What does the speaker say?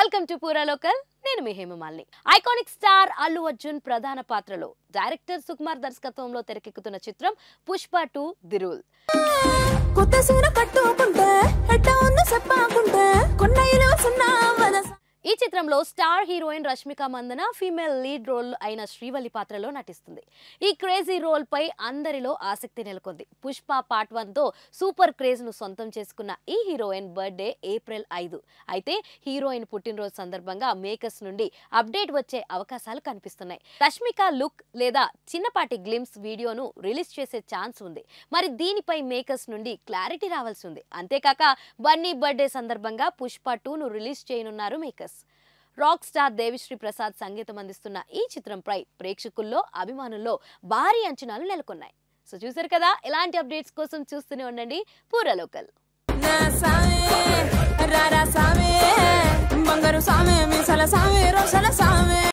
welcome to పూరా local నేను మీ హేమమాలిని ఐకానిక్ స్టార్ అల్లు అర్జున్ ప్రధాన పాత్రలో డైరెక్టర్ సుకుమార్ దర్శకత్వంలో తెరకెక్కుతున్న చిత్రం పుష్ప టూ ది రూల్ కొత్త సీర కట్టుకుంటే ఎట్ట ఉంది చెప్పకుంటే కొన్నైలో సున్నా మనస ఈ చిత్రంలో star heroine Rashmika Mandanna female lead role అయిన శ్రీవల్లి పాత్రలో నటిస్తుంది ఈ క్రేజీ రోల్ పై అందరిలో ఆసక్తి నెలకొంది పుష్ప పార్ట్ వన్ తో సూపర్ క్రేజ్ ను సొంతం చేసుకున్న ఈ హీరోయిన్ బర్త్డే ఏప్రిల్ ఐదు అయితే హీరోయిన్ పుట్టినరోజు సందర్భంగా మేకర్స్ నుండి అప్డేట్ వచ్చే అవకాశాలు కనిపిస్తున్నాయి రష్మిక లుక్ లేదా చిన్నపాటి గ్లిమ్స్ వీడియోను రిలీజ్ చేసే ఛాన్స్ ఉంది మరి దీనిపై మేకర్స్ నుండి క్లారిటీ రావాల్సి ఉంది అంతేకాక బన్నీ బర్త్డే సందర్భంగా పుష్ప టూను రిలీజ్ చేయనున్నారు makers rock star Devi Sri Prasad సంగీతం అందిస్తున్న ఈ చిత్రంపై ప్రేక్షకుల్లో అభిమానుల్లో భారీ అంచనాలు నెలకొన్నాయి సో చూసారు కదా ఇలాంటి అప్డేట్స్ కోసం చూస్తూనే ఉండండి పూరా లోకల్ నా సామే రారా సామే బంగారు సామే మీసల సామే